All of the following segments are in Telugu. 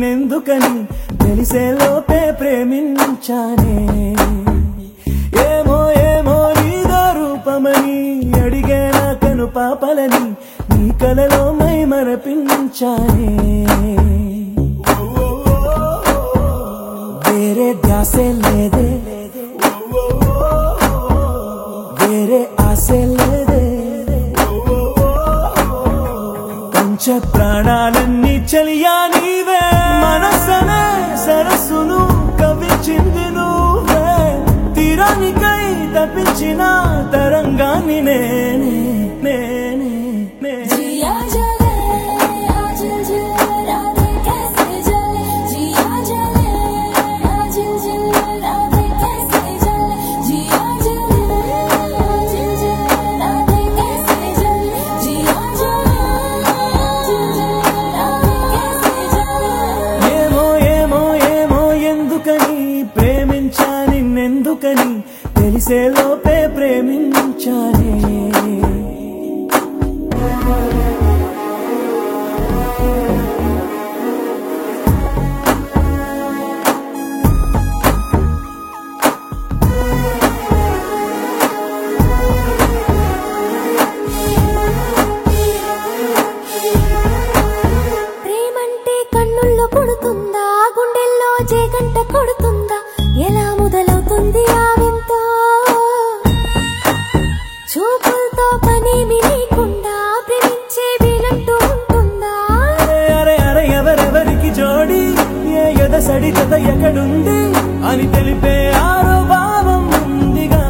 నిన్నెందుకని తెలిసే లోపే ప్రేమించానే ఏమో ఏమో నీదో రూపమని అడిగే నా కను పాపలని నీ కలలో మై మరపించానే వేరే ధ్యాసే లేదే వేరే ఆశే లేదే పంచ ప్రాణాలన్నీ చలియా నీవే మనసనే సరస్సును కవిచింది నువ్వే తీరానికై తప్పించిన తరంగాన్ని నేనే నేనే నేనే जिया जले आजिल जिल राधे कैसे जले जिया जले आजिल जिल राधे कैसे जले जिया जले आजिल जिल राधे कैसे जले जिया जले आजिल जिल राधे कैसे जले ఏమో ఏమో ఏమో ఎందుకని ప్రేమించా నిన్నెందుకని తెలిసే లోపే ప్రేమించానే ప్రేమంటే కన్నుల్లో పుడుతుందా గుండెల్లో జేగంట కొడుతుందా ఎలా మొదలవుతుంది ఆ వింత చూపులతో పనేమి లేకుండా ప్రేమించే వీలంటూ ఉంటుందా అరే అరే అరే ఎవరెవరికి జోడి ఏ ఎదసడి జత ఎక్కడుంది అని తెలిపే ఆరో భావం ఉందిగా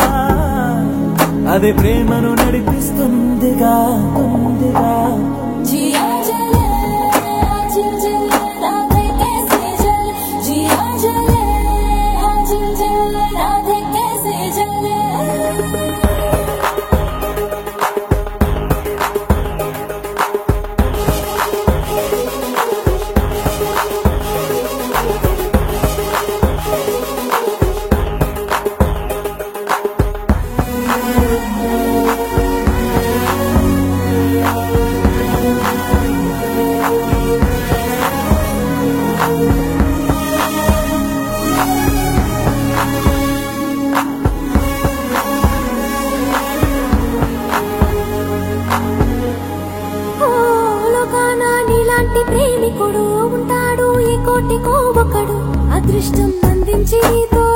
అదే ప్రేమను నడిపిస్తుందిగా ఉందిగా जिया जले आजिल जिल राधे कैसे जले जिया जले आजिल जिल राधे कैसे जले ఓ లోకాన నీలాంటి ప్రేమికుడు ఉంటాడు ఈ కోటికో ఒకడు అదృష్టం అందించి నీతో